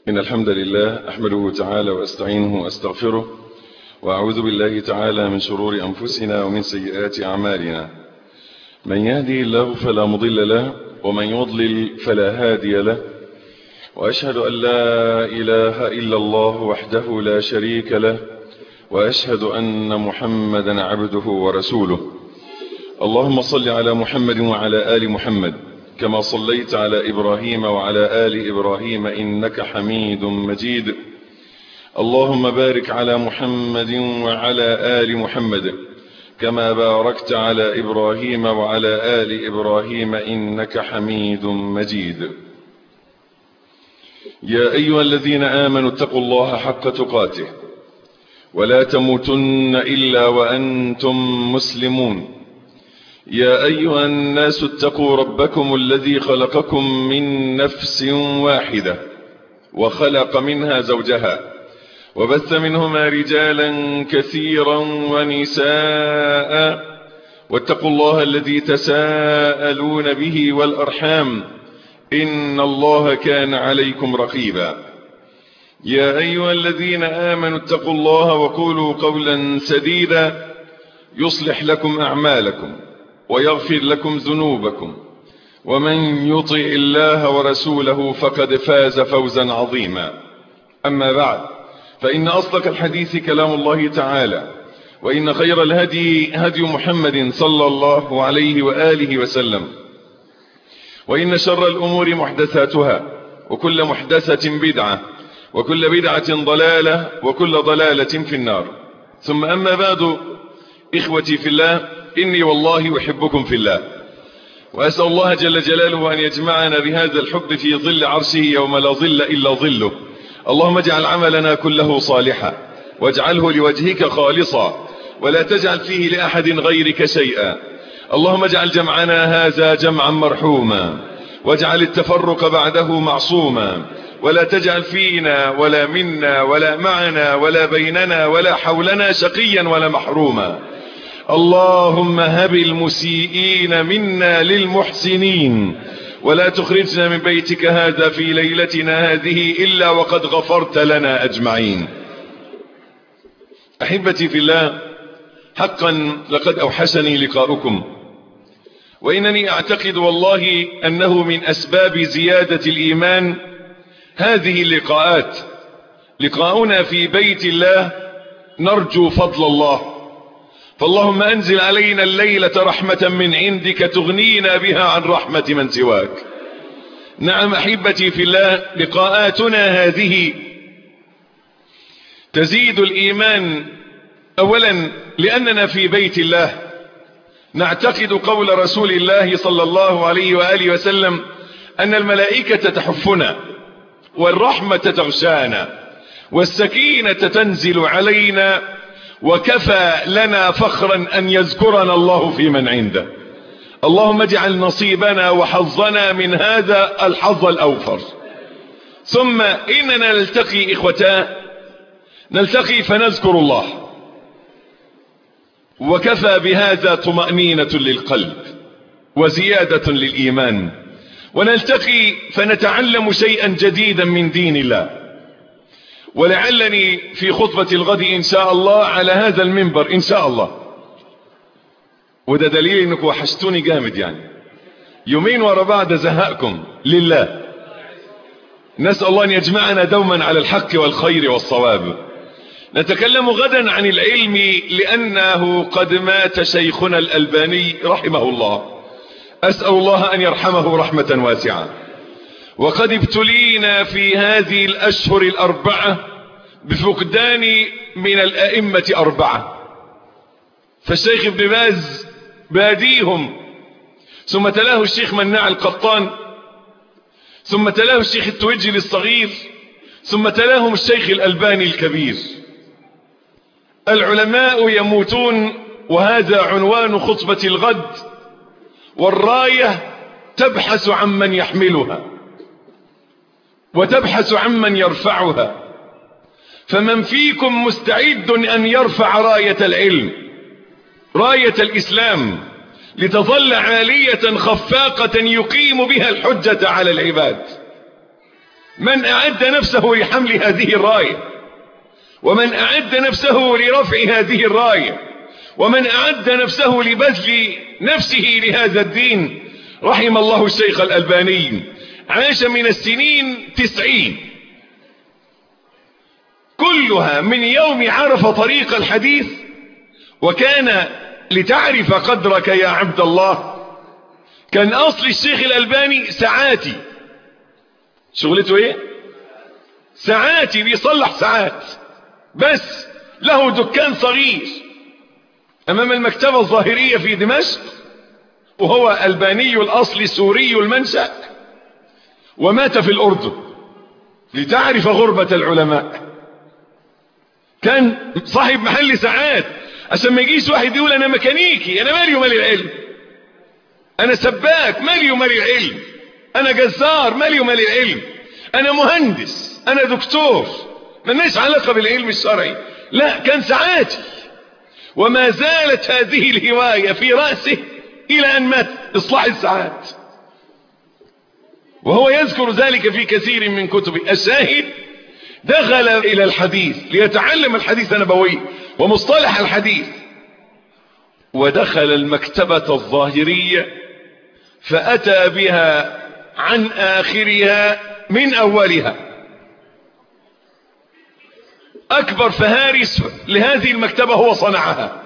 إن الحمد لله أحمده تعالى وأستعينه وأستغفره وأعوذ بالله تعالى من شرور أنفسنا ومن سيئات أعمالنا من يهدي الله فلا مضل له ومن يضلل فلا هادي له وأشهد أن لا إله إلا الله وحده لا شريك له وأشهد أن محمدا عبده ورسوله اللهم صل على محمد وعلى آل محمد كما صليت على إبراهيم وعلى آل إبراهيم إنك حميد مجيد اللهم بارك على محمد وعلى آل محمد كما باركت على إبراهيم وعلى آل إبراهيم إنك حميد مجيد يا أيها الذين آمنوا اتقوا الله حق تقاته ولا تموتن إلا وأنتم مسلمون يا أيها الناس اتقوا ربكم الذي خلقكم من نفس واحدة وخلق منها زوجها وبث منهما رجالا كثيرا ونساء واتقوا الله الذي تساءلون به والأرحام إن الله كان عليكم رقيبا يا أيها الذين آمنوا اتقوا الله وقولوا قولا سديدا يصلح لكم أعمالكم ويغفر لكم ذنوبكم ومن يطع الله ورسوله فقد فاز فوزا عظيما أما بعد فإن أصدق الحديث كلام الله تعالى وإن خير الهدي هدي محمد صلى الله عليه وآله وسلم وإن شر الأمور محدثاتها وكل محدثة بدعة وكل بدعة ضلالة وكل ضلالة في النار ثم أما بعد إخوتي في الله إني والله أحبكم في الله وأسأل الله جل جلاله أن يجمعنا بهذا الحب في ظل عرشه يوم لا ظل إلا ظله اللهم اجعل عملنا كله صالحا واجعله لوجهك خالصا ولا تجعل فيه لأحد غيرك شيئا اللهم اجعل جمعنا هذا جمعا مرحوما واجعل التفرق بعده معصوما ولا تجعل فينا ولا منا ولا معنا ولا بيننا ولا حولنا شقيا ولا محروما اللهم هب المسيئين منا للمحسنين ولا تخرجنا من بيتك هذا في ليلتنا هذه إلا وقد غفرت لنا أجمعين أحبتي في الله حقا لقد أوحشني لقاؤكم وإنني أعتقد والله أنه من أسباب زيادة الإيمان هذه اللقاءات لقاؤنا في بيت الله نرجو فضل الله فاللهم أنزل علينا الليلة رحمة من عندك تغنينا بها عن رحمة من سواك نعم أحبتي في الله لقاءاتنا هذه تزيد الإيمان أولا لأننا في بيت الله نعتقد قول رسول الله صلى الله عليه وآله وسلم أن الملائكة تحفنا والرحمة تغشانا والسكينة تنزل علينا وكفى لنا فخرا أن يذكرنا الله في من عنده اللهم اجعل نصيبنا وحظنا من هذا الحظ الأوفر ثم إننا نلتقي إخوتان نلتقي فنذكر الله وكفى بهذا طمأنينة للقلب وزيادة للإيمان ونلتقي فنتعلم شيئا جديدا من دين الله ولعلني في خطبة الغد إن شاء الله على هذا المنبر إن شاء الله وده دليل انكم وحشتوني جامد يعني يومين ورا بعض زهقكم لله نسأل الله أن يجمعنا دوما على الحق والخير والصواب نتكلم غدا عن العلم لأنه قد مات شيخنا الألباني رحمه الله أسأل الله أن يرحمه رحمة واسعة وقد ابتلينا في هذه الأشهر الأربعة بفقدان من الأئمة أربعة فالشيخ ابن باز باديهم ثم تلاه الشيخ مناع القطان ثم تلاه الشيخ التوجي الصغير ثم تلاهم الشيخ الألباني الكبير العلماء يموتون وهذا عنوان خطبة الغد والراية تبحث عن من يحملها وتبحث عن من يرفعها فمن فيكم مستعد أن يرفع راية العلم راية الإسلام لتظل عالية خفاقة يقيم بها الحجة على العباد من أعد نفسه لحمل هذه الراية ومن أعد نفسه لرفع هذه الراية ومن أعد نفسه لبذل نفسه لهذا الدين رحم الله الشيخ الألباني عاش من السنين تسعين كلها من يوم عرف طريق الحديث وكان لتعرف قدرك يا عبد الله كان أصل الشيخ الألباني ساعاتي شغلته ايه ساعاتي بيصلح ساعات بس له دكان صغير امام المكتبة الظاهرية في دمشق وهو ألباني الأصل سوري المنشأ ومات في الأردن لتعرف غربة العلماء كان صاحب محل ساعات عشان ما يجيش واحد يقول أنا ميكانيكي أنا مالي ومالي العلم أنا سباك مالي ومالي العلم أنا جزار مالي ومالي العلم أنا مهندس أنا دكتور مالناش علاقة بالعلم الشرعي لا كان ساعاتي وما زالت هذه الهواية في رأسه إلى أن مات إصلاح الساعات وهو يذكر ذلك في كثير من كتبه الشاهد دخل إلى الحديث ليتعلم الحديث النبوي ومصطلح الحديث ودخل المكتبة الظاهرية فأتى بها عن آخرها من أولها أكبر فهارس لهذه المكتبة هو صنعها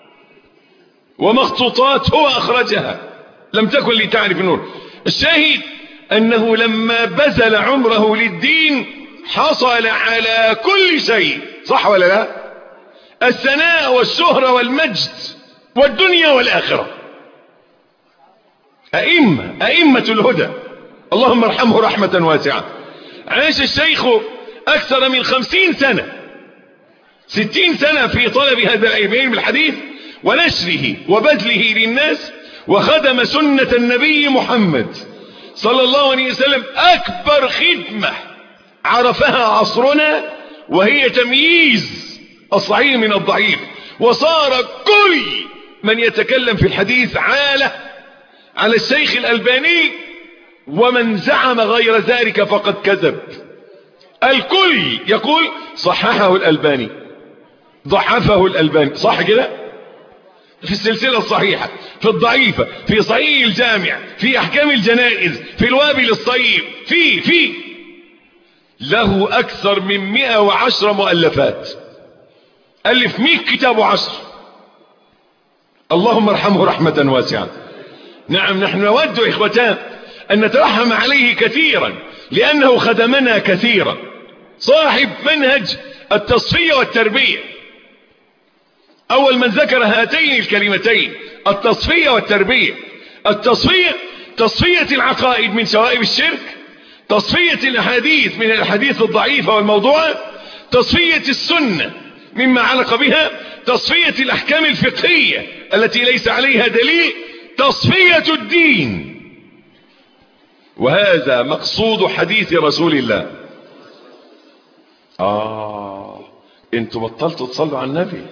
ومخطوطات هو أخرجها لم تكن لتعرف النور الشاهد أنه لما بذل عمره للدين حصل على كل شيء صح ولا لا الثناء والشهرة والمجد والدنيا والآخرة أئمة أئمة الهدى اللهم ارحمه رحمة واسعة عاش الشيخ أكثر من خمسين سنة ستين سنة في طلب هذا العلم الحديث ونشره وبذله للناس وخدم سنة النبي محمد صلى الله عليه وسلم أكبر خدمة عرفها عصرنا وهي تمييز الصحيح من الضعيف وصار كل من يتكلم في الحديث عالة على الشيخ الألباني ومن زعم غير ذلك فقد كذب الكل يقول صححه الألباني ضعفه الألباني صح كده في السلسلة الصحيحة في الضعيفة في صحيح الجامع في أحكام الجنائز في الوابل الصيب في في له أكثر من 110 مؤلفات ألف 100 كتاب وعشر اللهم ارحمه رحمة واسعة نعم نحن نود إخوتان أن نترحم عليه كثيرا لأنه خدمنا كثيرا صاحب منهج التصفية والتربية أول من ذكر هاتين الكلمتين التصفية والتربية التصفية تصفية العقائد من شوائب الشرك تصفية الأحاديث من الأحاديث الضعيفة والموضوعة تصفية السنة مما علق بها تصفية الأحكام الفقهية التي ليس عليها دليل تصفية الدين وهذا مقصود حديث رسول الله آه انتوا بطلتوا تصلوا على النبي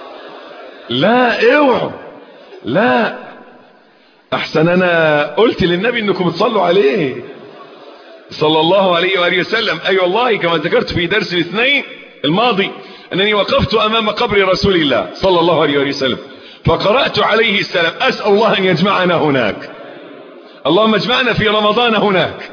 لا اوعوا لا احسن انا قلت للنبي انكم تصلوا عليه صلى الله عليه وآله وسلم اي أيوة والله كما ذكرت في درس الاثنين الماضي انني وقفت امام قبر رسول الله صلى الله عليه وآله وسلم فقرأت عليه السلام اسأل الله ان يجمعنا هناك اللهم اجمعنا في رمضان هناك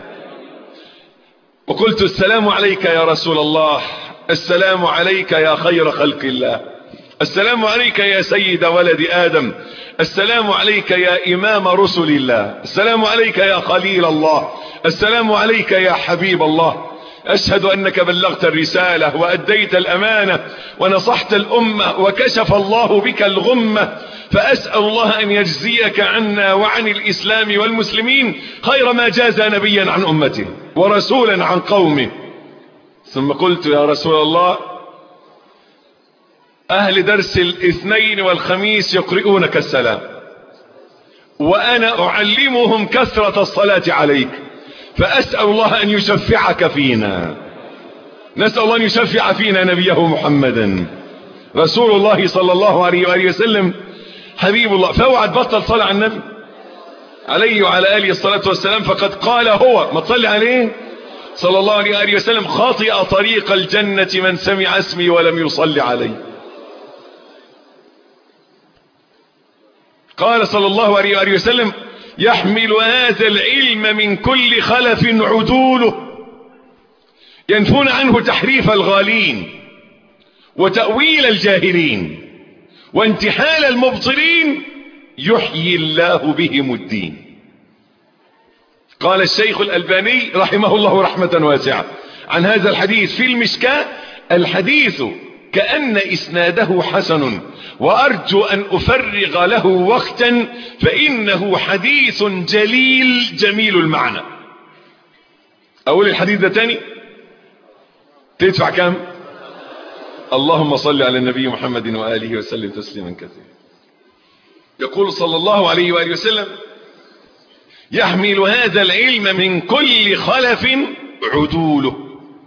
وقلت السلام عليك يا رسول الله السلام عليك يا خير خلق الله السلام عليك يا سيد ولد آدم السلام عليك يا إمام رسل الله السلام عليك يا خليل الله السلام عليك يا حبيب الله أشهد أنك بلغت الرسالة وأديت الأمانة ونصحت الأمة وكشف الله بك الغمة فأسأل الله أن يجزيك عنا وعن الإسلام والمسلمين خير ما جاز نبيا عن أمته ورسولا عن قومه ثم قلت يا رسول الله أهل درس الاثنين والخميس يقرؤونك السلام وأنا أعلمهم كثرة الصلاة عليك فأسأل الله أن يشفعك فينا نسأل الله أن يشفع فينا نبيه محمدا رسول الله صلى الله عليه وآله وسلم حبيب الله فاوعى تبطل صلاة على النبي عليه وعلى آله الصلاة والسلام فقد قال هو ما تصلي عليه صلى الله عليه وآله وسلم خاطئ طريق الجنة من سمع اسمي ولم يصلي علي قال صلى الله عليه وآله وسلم يحمل هذا العلم من كل خلف عدوله ينفون عنه تحريف الغالين وتأويل الجاهلين وانتحال المبطلين يحيي الله بهم الدين قال الشيخ الألباني رحمه الله رحمة واسعة عن هذا الحديث في المشكاة الحديث كأن إسناده حسن وأرجو أن أفرغ له وقتا فإنه حديث جليل جميل المعنى أقول الحديث ده تاني تدفع كم اللهم صل على النبي محمد وآله وسلم تسليما كثيرا يقول صلى الله عليه وآله وسلم يحمل هذا العلم من كل خلف عدوله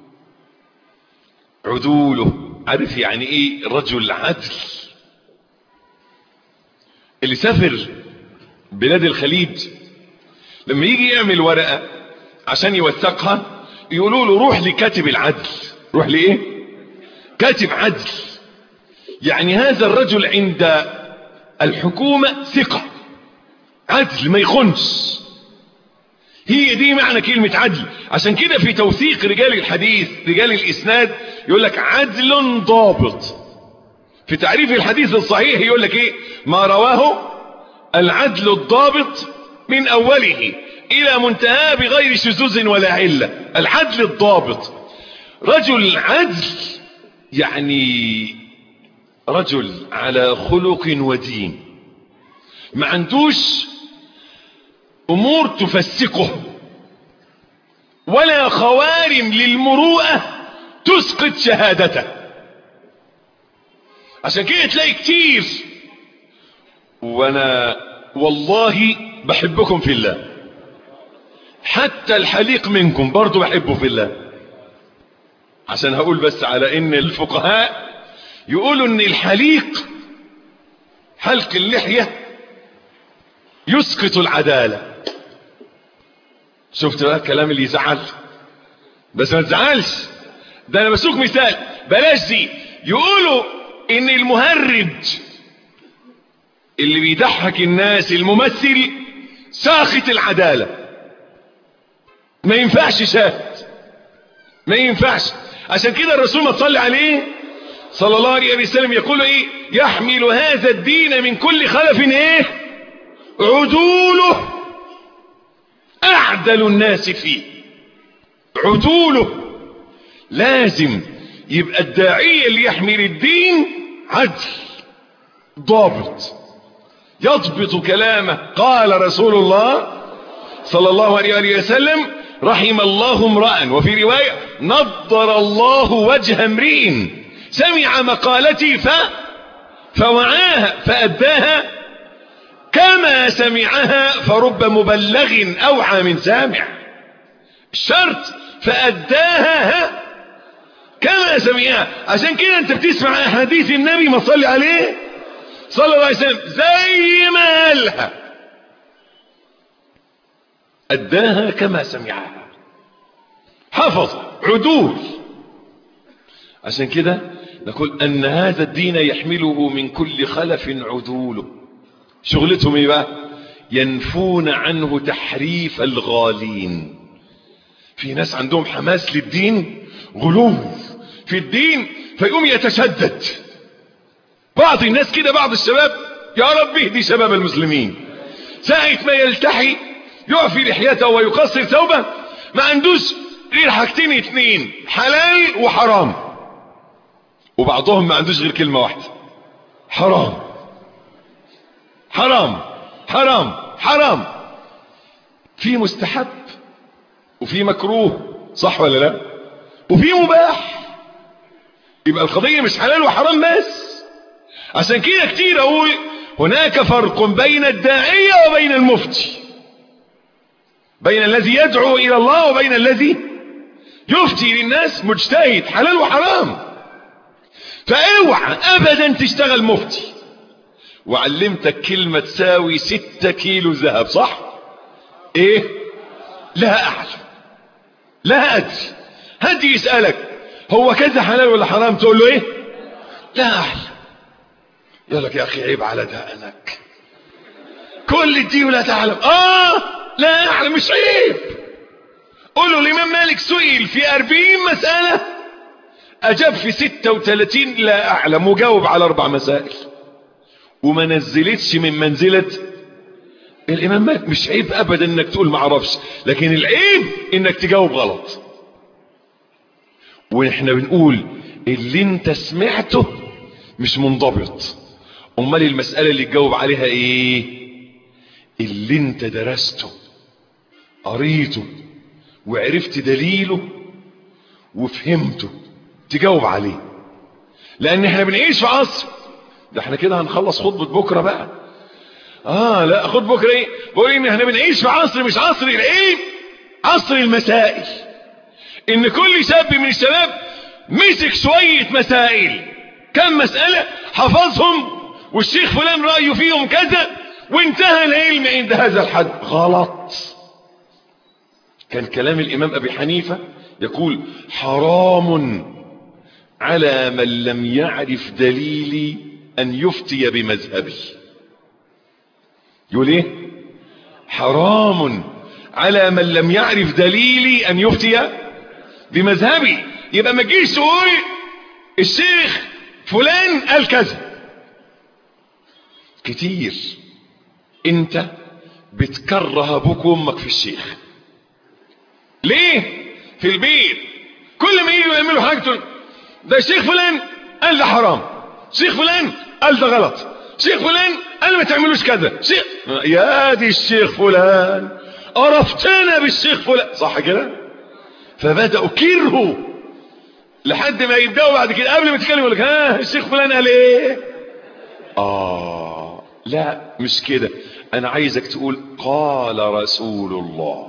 عدوله عارف يعني ايه رجل عدل اللي سافر بلاد الخليج لما يجي يعمل ورقة عشان يوثقها يقولوا له روح لكاتب العدل روح لإيه كاتب عدل يعني هذا الرجل عند الحكومة ثقة عدل ما يخنش هي دي معنى كلمة عدل عشان كده في توثيق رجال الحديث رجال الإسناد يقول لك عدل ضابط في تعريف الحديث الصحيح يقول لك ايه ما رواه العدل الضابط من أوله إلى منتهى بغير شذوذ ولا علة العدل الضابط رجل عدل يعني رجل على خلق ودين ما عندوش امور تفسقه ولا خوارم للمروءة تسقط شهادته عشان كده تلاقي كتير وانا والله بحبكم في الله حتى الحليق منكم برضو بحبه في الله عشان هقول بس على ان الفقهاء يقولوا ان الحليق حلق اللحية يسقط العدالة شفت بقى الكلام اللي يزعل بس ما تزعلش ده انا بسوق مثال بلاش دي يقولوا ان المهرج اللي بيضحك الناس الممثل ساخط العدالة ما ينفعش شاهد ما ينفعش عشان كده الرسول ما تصلي عليه صلى الله عليه وسلم يقول ايه يحمل هذا الدين من كل خلف ايه عدوله اعدل الناس فيه عدوله لازم يبقى الداعية اللي يحمل الدين عدل ضابط يضبط كلامه قال رسول الله صلى الله عليه وسلم رحم الله امرأ وفي رواية نضر الله وجه امرئ سمع مقالتي ف فوعاها فأداها كما سمعها فرب مبلغ أوعى من سامع الشرط فأداها كما سمعها عشان كده انت بتسمع احاديث النبي ما صلي عليه صلى الله عليه وسلم زي ما قالها أداها كما سمعها حفظ عدول عشان كده نقول أن هذا الدين يحمله من كل خلف عدوله شغلتهم ايه بقى ينفون عنه تحريف الغالين في ناس عندهم حماس للدين غلو في الدين فيقوم يتشدد بعض الناس كده بعض الشباب يا رب اهدي شباب المسلمين ساعة ما يلتحي يعفي لحيته ويقصر ثوبه ما عندوش غير حاجتين اتنين حلال وحرام وبعضهم ما عندوش غير كلمة واحدة حرام حرام حرام حرام في مستحب وفي مكروه صح ولا لا وفي مباح يبقى القضية مش حلال وحرام بس عشان كده كتير اقول هناك فرق بين الداعية وبين المفتي بين الذي يدعو الى الله وبين الذي يفتي للناس مجتهد حلال وحرام فاوعى ابدا تشتغل مفتي وعلمتك كلمة تساوي ستة كيلو ذهب صح ايه لا اعلم لا ادري هدي يسألك هو كذا حلال ولا حرام تقول له ايه لا اعلم يقول لك يا اخي عيب على دقنك كل دي ولا تعلم اه لا اعلم مش عيب قول له الامام مالك سئل في اربعين مسألة اجاب في ستة وثلاثين لا اعلم وجاوب على اربع مسائل وما نزلتش من منزلة الامام مالك مش عيب ابدا انك تقول ما اعرفش لكن العيب انك تجاوب غلط واحنا بنقول اللي انت سمعته مش منضبط امال المسألة اللي تجاوب عليها ايه اللي انت درسته قريته وعرفت دليله وفهمته تجاوب عليه لان احنا بنعيش في عصر ده احنا كده هنخلص خطبة بكرة بقى اه لا خد بكرة ايه بقول ان احنا بنعيش في عصر مش عصر الايه عصر المسائل ان كل شاب من الشباب مسك شوية مسائل كم مسألة حفظهم والشيخ فلان رأيه فيهم كذا وانتهى العلم عند هذا الحد غلط كان كلام الامام ابي حنيفة يقول حرام على من لم يعرف دليلي ان يفتي بمذهبي يقول ايه حرام على من لم يعرف دليلي ان يفتي بمذهبي يبقى ما تجيش تقول الشيخ فلان قال كذا كتير انت بتكره ابوك وامك في الشيخ ليه في البيت كل ما يجوا يعملوا حاجته ده الشيخ فلان قال ده حرام شيخ فلان قال ده غلط شيخ فلان قال ما تعملوش كذا شيخ يا دي الشيخ فلان قرفتنا بالشيخ فلان صح كده فبدأوا كرهوا لحد ما يبدأوا بعد كده قبل ما تتكلم يقول لك ها الشيخ فلان قال ايه اه لا مش كده انا عايزك تقول قال رسول الله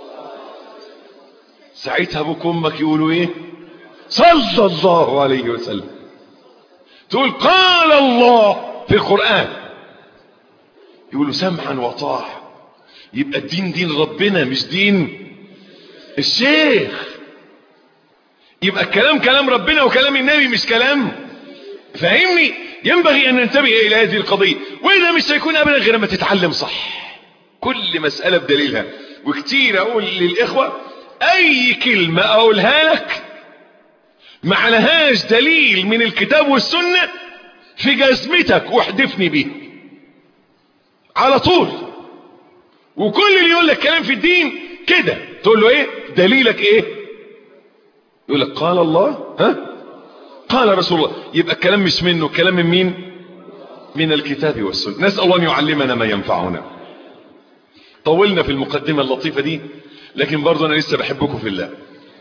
ساعتها ابوك وامك يقولوا ايه صلى الله عليه وسلم تقول قال الله في القرآن يقولوا سمعا وطاعة يبقى الدين دين ربنا مش دين الشيخ يبقى الكلام كلام ربنا وكلام النبي مش كلام فاهمني ينبغي ان ننتبه الى هذه القضية وإذا مش هيكون ابدا غير ما تتعلم صح كل مسألة بدليلها وكتير اقول للاخوة اي كلمة اقولها لك ما عليهاش دليل من الكتاب والسنة في جزمتك واحدفني بيه على طول وكل اللي يقول لك كلام في الدين كده تقول له ايه دليلك ايه يقول لك قال الله ها قال رسول الله يبقى الكلام مش منه الكلام من مين من الكتاب والسنة نسأل الله ان يعلمنا ما ينفعنا طولنا في المقدمة اللطيفة دي لكن برضو انا لسه بحبكم في الله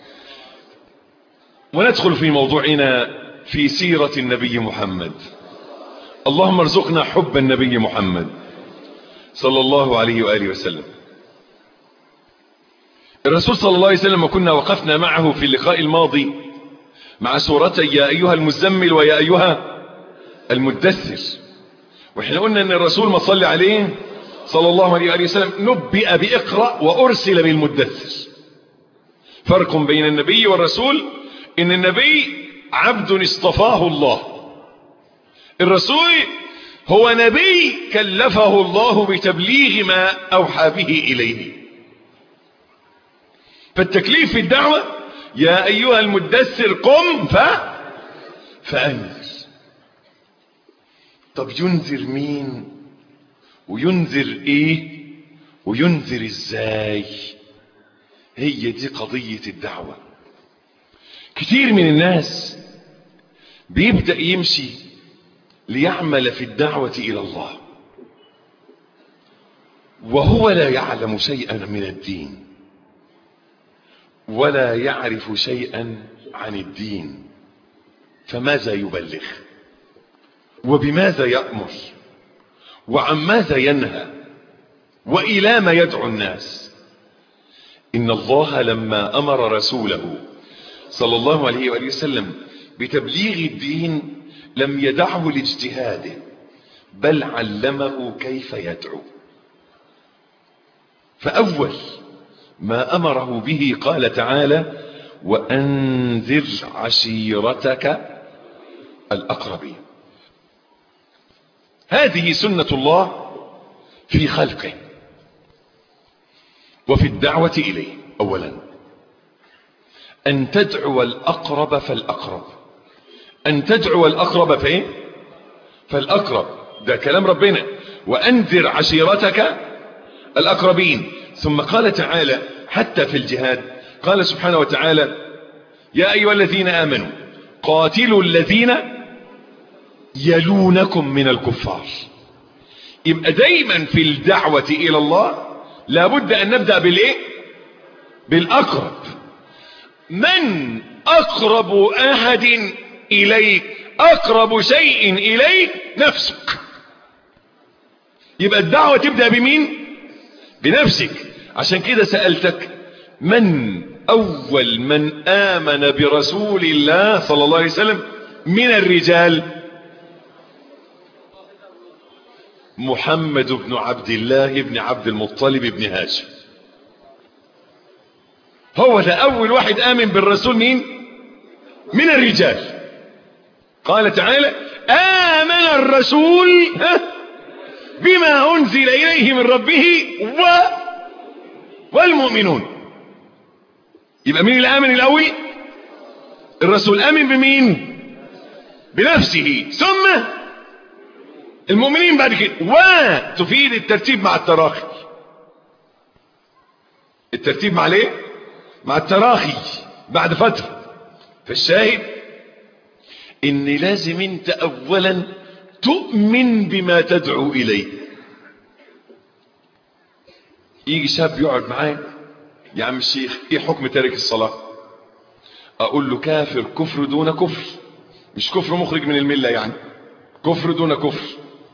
وندخل في موضوعنا في سيرة النبي محمد اللهم ارزقنا حب النبي محمد صلى الله عليه وآله وسلم الرسول صلى الله عليه وسلم وكنا وقفنا معه في اللقاء الماضي مع سورتي يا أيها المزمل ويا أيها المدثر وإحنا قلنا أن الرسول ما صلى عليه صلى الله عليه وآله وسلم نبئ بإقرأ وأرسل بالمدثر فرق بين النبي والرسول إن النبي عبد اصطفاه الله الرسول هو نبي كلفه الله بتبليغ ما أوحى به إليه فالتكليف في الدعوة يا أيها المدثر قم ف فأنذر طب ينذر مين وينذر ايه وينذر ازاي هي دي قضية الدعوة كتير من الناس بيبدأ يمشي ليعمل في الدعوة إلى الله وهو لا يعلم شيئا من الدين ولا يعرف شيئا عن الدين فماذا يبلغ وبماذا يأمر وعن ماذا ينهى وإلى ما يدعو الناس إن الله لما أمر رسوله صلى الله عليه وآله وسلم بتبليغ الدين لم يدعه لاجتهاده بل علمه كيف يدعو فأول ما أمره به قال تعالى وأنذر عشيرتك الأقربين هذه سنة الله في خلقه وفي الدعوة إليه أولا أن تدعو الأقرب فالأقرب أن تدعو الأقرب فإيه فالأقرب ده كلام ربنا وأنذر عشيرتك الأقربين ثم قال تعالى حتى في الجهاد قال سبحانه وتعالى يا أيها الذين آمنوا قاتلوا الذين يلونكم من الكفار يبقى دايما في الدعوة إلى الله لابد أن نبدأ بالإيه بالأقرب من أقرب أحد إليك أقرب شيء إليك نفسك يبقى الدعوة تبدأ بمين بنفسك عشان كده سألتك من أول من آمن برسول الله صلى الله عليه وسلم من الرجال محمد بن عبد الله بن عبد المطلب بن هاشم هو ده أول واحد آمن بالرسول مين من الرجال قال تعالى آمن الرسول بما أنزل إليه من ربه و والمؤمنون يبقى مين اللي آمن الأول الرسول آمن بمين بنفسه ثم المؤمنين بعد كده وتفيد الترتيب مع التراخي الترتيب مع ليه مع التراخي بعد فترة فالشاهد ان لازم انت اولا تؤمن بما تدعو اليه يجي شاب يقعد معايا يا عم الشيخ ايه حكم تارك الصلاة اقول له كافر كفر دون كفر مش كفر مخرج من الملة يعني كفر دون كفر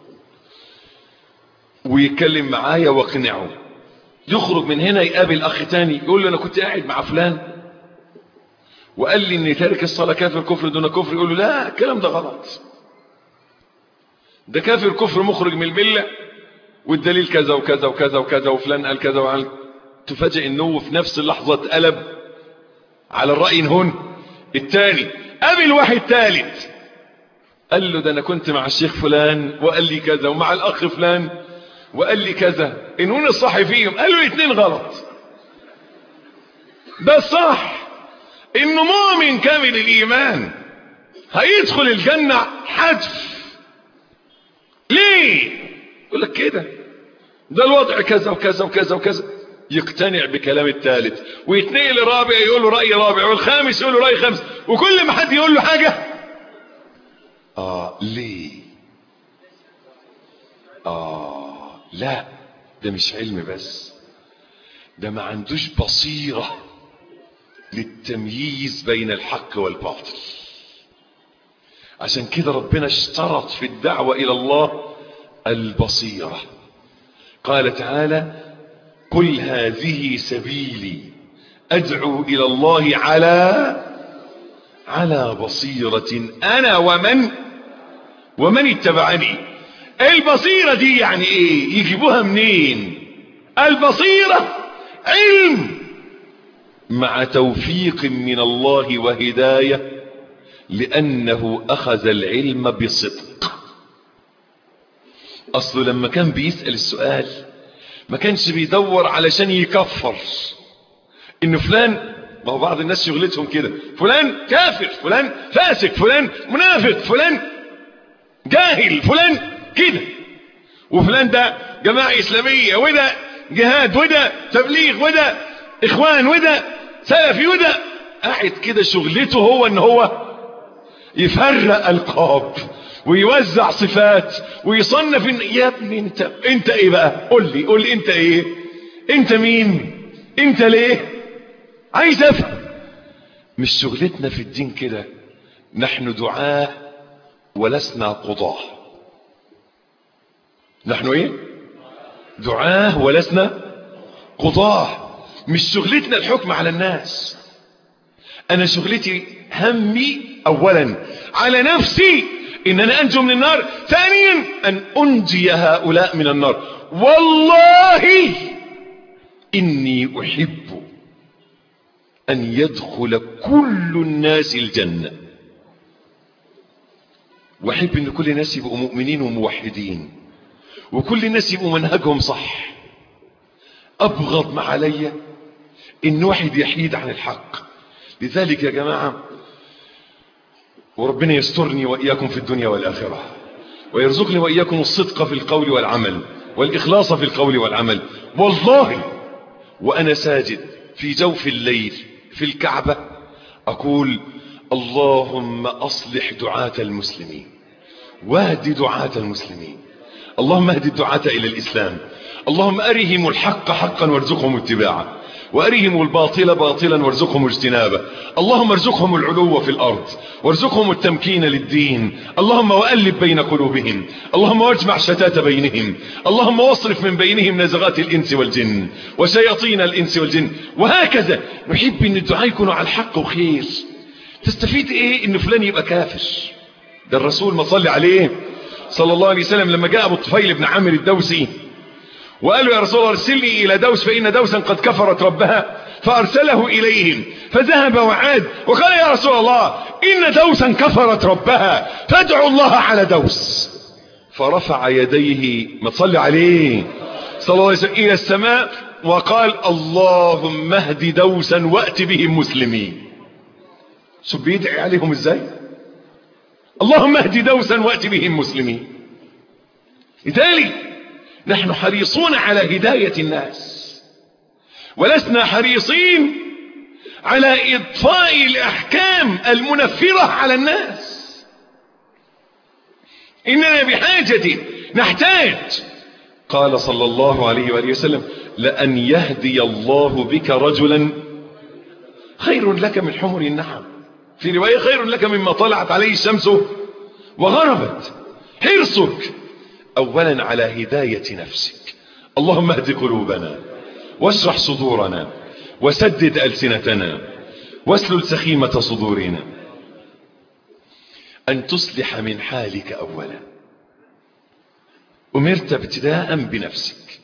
ويتكلم معايا واقنعه يخرج من هنا يقابل اخ تاني يقول له انا كنت قاعد مع فلان وقال لي ان تارك الصلاة كافر كفر دون كفر يقول له لا الكلام ده غلط ده كافر كفر مخرج من الملة والدليل كذا وكذا وكذا وكذا وفلان قال كذا وقال تفاجئ انه في نفس اللحظة اتقلب على الرأي هون التاني قابل واحد تالت قال له ده انا كنت مع الشيخ فلان وقال لي كذا ومع الاخ فلان وقال لي كذا انون الصح فيهم قالوا الاثنين غلط ده الصح انه مؤمن كامل الايمان هيدخل الجنة حتف ليه يقول لك كده ده الوضع كذا وكذا وكذا وكذا يقتنع بكلام الثالث ويتنقل الرابع يقول له رأي رابع والخامس يقول له رأي خامس وكل ما حد يقول له حاجة اه ليه اه لا ده مش علم بس ده ما عندوش بصيرة للتمييز بين الحق والباطل عشان كده ربنا اشترط في الدعوة الى الله البصيرة قال تعالى قل هذه سبيلي ادعو الى الله على على بصيرة انا ومن ومن اتبعني البصيرة دي يعني ايه يجيبوها منين البصيرة علم مع توفيق من الله وهداية لانه اخذ العلم بصدق اصله لما كان بيسأل السؤال ما كانش بيدور علشان يكفر ان فلان ما هو بعض الناس شغلتهم كده فلان كافر فلان فاسق فلان منافق فلان جاهل فلان كده وفلان ده جماعة اسلامية وده جهاد وده تبليغ وده اخوان وده سلفي وده قاعد كده شغلته هو ان هو يفرق القاب ويوزع صفات ويصنف إن يا ابني انت انت ايه بقى قول لي قول لي انت ايه انت مين انت ليه عايز افهم مش شغلتنا في الدين كده نحن دعاة ولسنا قضاة نحن ايه دعاة ولسنا قضاة مش شغلتنا الحكم على الناس انا شغلتي همي اولا على نفسي ان انا انجو من النار ثانيا ان انجي هؤلاء من النار والله اني احب أن يدخل كل الناس الجنة وأحب أن كل الناس يبقوا مؤمنين وموحدين وكل الناس يبقوا منهجهم صح أبغض ما علي إن واحد يحيد عن الحق لذلك يا جماعة وربنا يسترني وإياكم في الدنيا والآخرة ويرزقني وإياكم الصدق في القول والعمل والإخلاص في القول والعمل والله وأنا ساجد في جوف الليل في الكعبة أقول اللهم أصلح دعاة المسلمين واهد دعاة المسلمين اللهم اهد الدعاة إلى الإسلام اللهم أرهم الحق حقا وارزقهم اتباعه وأرهم الباطل باطلا وارزقهم اجتنابه اللهم ارزقهم العلو في الأرض وارزقهم التمكين للدين اللهم وألب بين قلوبهم اللهم واجمع شتات بينهم اللهم واصرف من بينهم نزغات الإنس والجن وشياطين الإنس والجن وهكذا نحب أن الدعاء يكونوا على الحق وخير تستفيد إيه أن فلان يبقى كافر ده الرسول ما صلي عليه صلى الله عليه وسلم لما جاء أبو الطفيل بن عامر الدوسي وقالوا يا رسول الله ارسلني إلى دوس فإن دوسا قد كفرت ربها فأرسله إليهم فذهب وعاد وقال يا رسول الله إن دوسا كفرت ربها فادعوا الله على دوس فرفع يديه ما تصلي عليه صلى الله عليه وسلم إلى السماء وقال اللهم اهد دوسا وأت بهم مسلمين شوف بيدعي عليهم ازاي اللهم اهد دوسا وأت بهم مسلمين لذلك نحن حريصون على هداية الناس ولسنا حريصين على إضفاء الأحكام المنفرة على الناس إننا بحاجة نحتاج قال صلى الله عليه وآله وسلم لأن يهدي الله بك رجلا خير لك من حمر النعم في رواية خير لك مما طلعت عليه الشمس وغربت حرصك أولا على هداية نفسك اللهم اهد قلوبنا واشرح صدورنا وسدد ألسنتنا واسلل سخيمة صدورنا أن تصلح من حالك أولا أمرت ابتداء بنفسك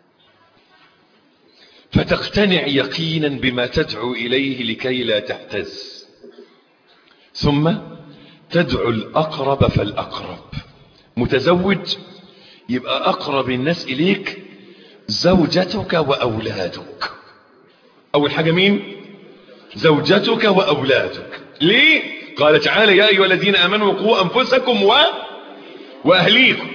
فتقتنع يقينا بما تدعو إليه لكي لا تهتز ثم تدعو الأقرب فالأقرب متزوج يبقى أقرب الناس إليك زوجتك وأولادك أول حاجة مين زوجتك وأولادك ليه قال تعالى يا أيها الذين أمنوا قوا أنفسكم و... وأهليكم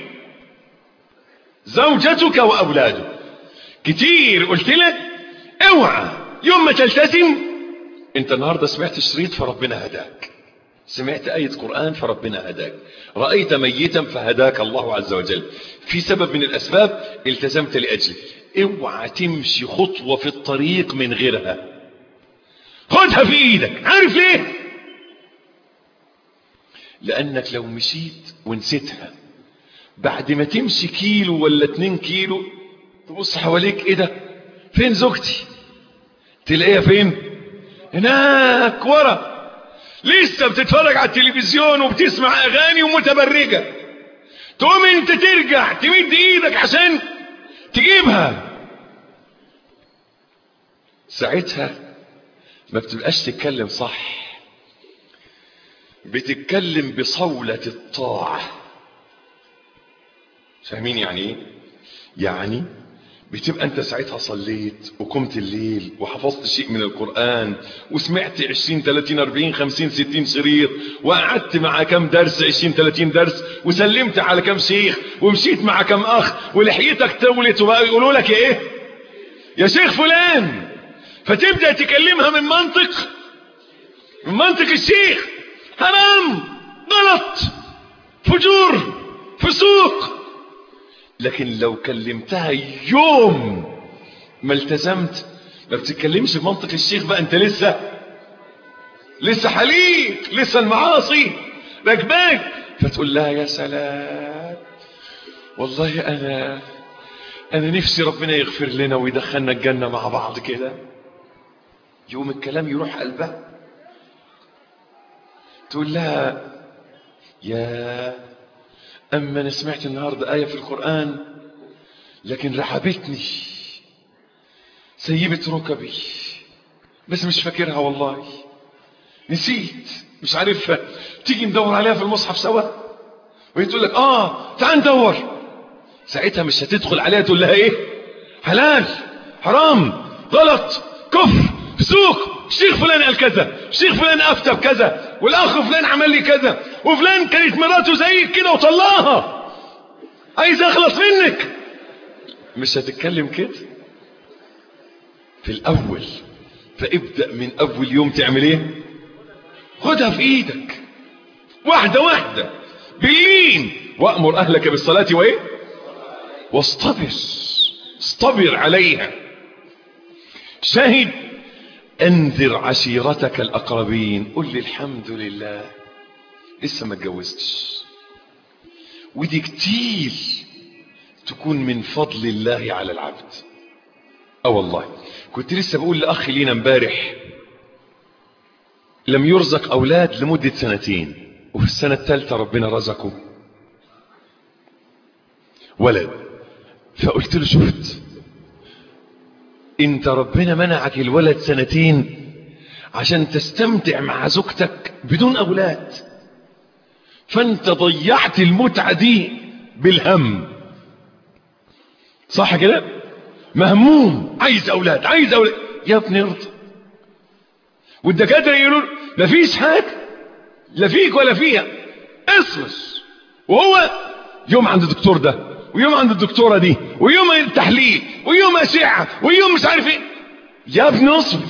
زوجتك وأولادك كتير قلت لك اوعى يوم ما تلتزم انت النهاردة سمعت شريط فربنا هداك سمعت آية قرآن فربنا هداك رأيت ميتا فهداك الله عز وجل في سبب من الأسباب التزمت لأجله اوعى تمشي خطوة في الطريق من غيرها خدها في ايدك عارف ليه لأنك لو مشيت ونسيتها بعد ما تمشي كيلو ولا اتنين كيلو تبص حواليك ايه ده فين زوجتي تلاقيها فين هناك ورا لسه بتتفرج على التلفزيون وبتسمع اغاني ومتبرجة تقوم انت ترجع تمد ايدك عشان تجيبها ساعتها ما بتبقاش تتكلم صح بتتكلم بصولة الطاعة فاهمين يعني ايه يعني بتبقى انت ساعتها صليت وقمت الليل وحفظت شيء من القرآن وسمعت 20 30 40 50 60 شريط وقعدت مع كم درس 20 30 درس وسلمت على كم شيخ ومشيت مع كم اخ ولحيتك طولت وبقى يقولوا لك ايه يا شيخ فلان فتبدأ تكلمها من منطق من منطق الشيخ حرام غلط فجور فسوق لكن لو كلمتها يوم ما التزمت ما بتتكلمش بمنطق الشيخ بقى انت لسه لسه حليق لسه المعاصي راكباك فتقول لها يا سلام والله انا انا نفسي ربنا يغفر لنا ويدخلنا الجنة مع بعض كده يوم الكلام يروح قلبها تقول لها يا أما أنا سمعت النهاردة آية في القرآن لكن رحبتني سيبت ركبي بس مش فاكرها والله نسيت مش عارفها تيجي ندور عليها في المصحف سوا وهي تقول لك اه تعال ندور ساعتها مش هتدخل عليها تقول لها ايه حلال حرام غلط كفر فسوق الشيخ فلان قال كذا الشيخ فلان افتى بكذا والاخ فلان عمل لي كذا وفلان كانت مراته زيك كده وطلقها عايز اخلص منك مش هتتكلم كده في الاول فابدأ من اول يوم تعمل ايه خدها في ايدك واحدة واحدة باللين وامر اهلك بالصلاة وايه واصطبر اصطبر عليها شاهد انذر عشيرتك الاقربين قل لي الحمد لله لسه ما اتجوزتش ودي كتير تكون من فضل الله على العبد اه والله كنت لسه بقول لاخ لينا امبارح لم يرزق اولاد لمدة سنتين وفي السنة الثالثة ربنا رزقه ولد فقلت له شفت انت ربنا منعك الولد سنتين عشان تستمتع مع زوجتك بدون اولاد فانت ضيعت المتعة دي بالهم صح كده مهموم عايز اولاد عايز اولاد يا ابني ارضى والدكاتره يقولوا مفيش حاجه لا فيك ولا فيها اصبر وهو يوم عند الدكتور ده ويوم عند الدكتوره دي ويوم التحليل ويوم اشعه ويوم مش عارف ايه يا ابني اصبر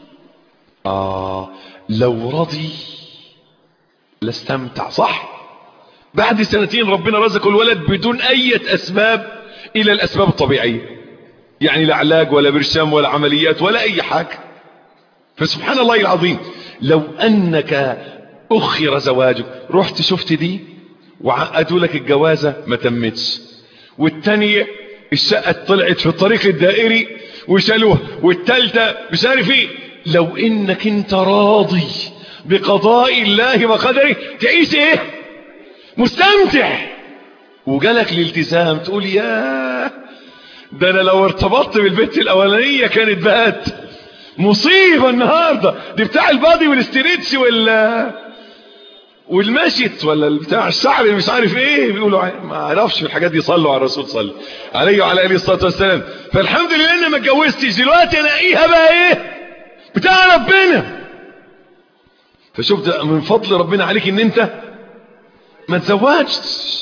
اه لو رضي لاستمتع صح بعد سنتين ربنا رزقه الولد بدون اي اسباب الى الاسباب الطبيعيه يعني لا علاج ولا برشام ولا عمليات ولا اي حاجه فسبحان الله العظيم لو انك اخر زواجك رحت شفت دي وعقدوا لك الجوازه ما تمتش والتانية الشقه طلعت في الطريق الدائري وشالوها والتالتة مش عارف ايه لو انك انت راضي بقضاء الله وقدره تعيش ايه مستمتع وجالك الالتزام تقول يا ده انا لو ارتبطت بالبنت الاولانيه كانت بقت مصيبه النهارده دي بتاع البادي والاستريتش وال والمشت ولا بتاع الشعر اللي مش عارف ايه بيقولوا ما اعرفش في الحاجات دي صلوا على الرسول صلى عليه وعلى اله الصلاه والسلام فالحمد لله اني ما اتجوزتش دلوقتي الاقيها بقى ايه بتاع ربنا فشوف ده من فضل ربنا عليك ان انت ما تزوجتش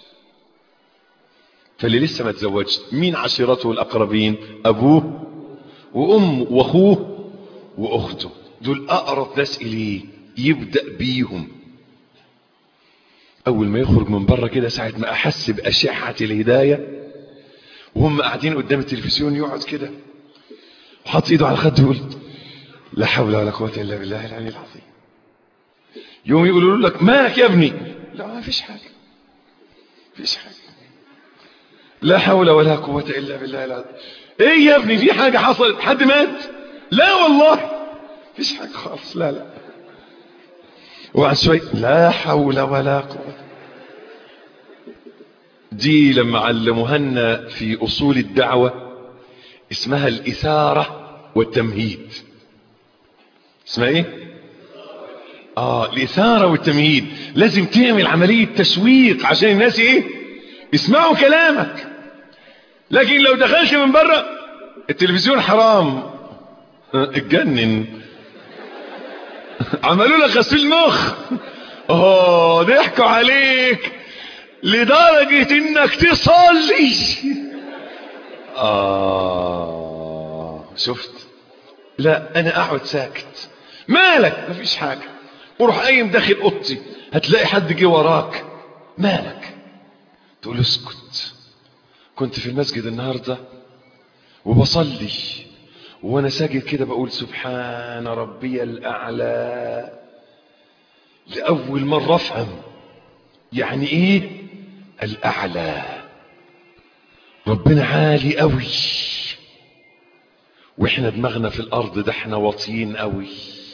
فاللي لسه ما تزوجش مين عشيرته الاقربين ابوه وامه واخوه واخته دول اقرب ناس اليه يبدا بيهم اول ما يخرج من بره كده ساعه ما احس باشعه الهدايه وهم قاعدين قدام التلفزيون يقعد كده وحاطط ايده على خده يقول لا حول ولا قوه الا بالله العلي العظيم يوم يقولوا لك مالك يا ابني لا ما فيش حاجه فيش حاجه لا حول ولا قوه الا بالله العظيم ايه يا ابني في حاجه حصلت حد مات لا والله فيش حاجه خالص لا لا وبعد شوي لا حول ولا قوه دي لما علموها لنا في اصول الدعوه اسمها الاثاره والتمهيد اسمها ايه اه الاثاره والتمهيد لازم تعمل عمليه تشويق عشان الناس ايه يسمعوا كلامك لكن لو دخلت من بره التلفزيون حرام اتجنن عملوا لك غسيل مخ اه ضحكوا عليك لدرجة انك تصلي اه شفت لا انا اقعد ساكت مالك مفيش حاجة وروح قايم داخل اوضتي هتلاقي حد جه وراك مالك تقول اسكت كنت في المسجد النهاردة وبصلي وانا ساجد كده بقول سبحان ربي الاعلى لاول مرة افهم يعني ايه الاعلى ربنا عالي قوي واحنا دماغنا في الارض ده احنا واطيين قوي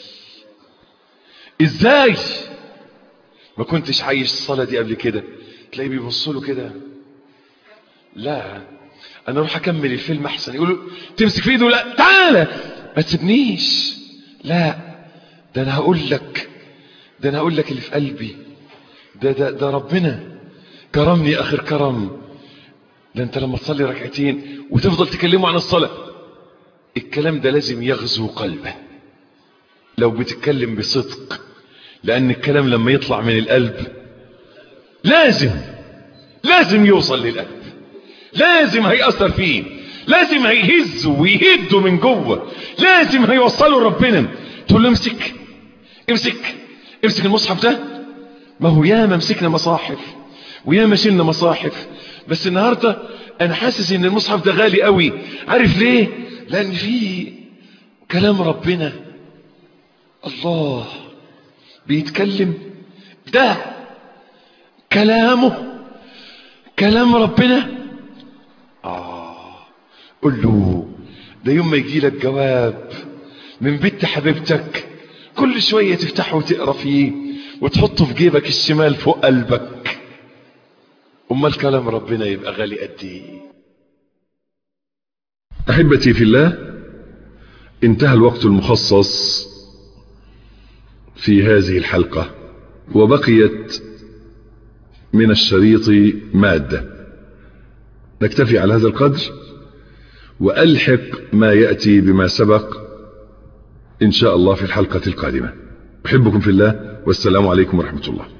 ازاي ما كنتش عايش الصلاة دي قبل كده تلاقيه بيبص له كده لا انا اروح اكمل الفيلم احسن يقولوا تمسك في ايده لا تعالى ما تسيبنيش لا ده انا هقول لك ده انا هقول لك اللي في قلبي ده ده ده ربنا كرمني اخر كرم ده انت لما تصلي ركعتين وتفضل تكلمه عن الصلاة الكلام ده لازم يغزو قلبه لو بتتكلم بصدق لان الكلام لما يطلع من القلب لازم لازم يوصل للقلب لازم هيأثر فيه لازم هيهزه ويهده من جوه لازم هيوصله لربنا تقول له امسك امسك امسك المصحف ده ما هو ياما مسكنا مصاحف وياما شلنا مصاحف بس النهاردة انا حاسس ان المصحف ده غالي قوي عارف ليه لان فيه كلام ربنا الله بيتكلم ده كلامه كلام ربنا آه قل له ده يوم ما يجي لك جواب من بنت حبيبتك كل شوية تفتحه وتقرا فيه وتحطه في جيبك الشمال فوق قلبك امال كلام ربنا يبقى غالي قد ايه احبتي في الله انتهى الوقت المخصص في هذه الحلقة وبقيت من الشريط مادة نكتفي على هذا القدر وألحق ما يأتي بما سبق إن شاء الله في الحلقة القادمة أحبكم في الله والسلام عليكم ورحمة الله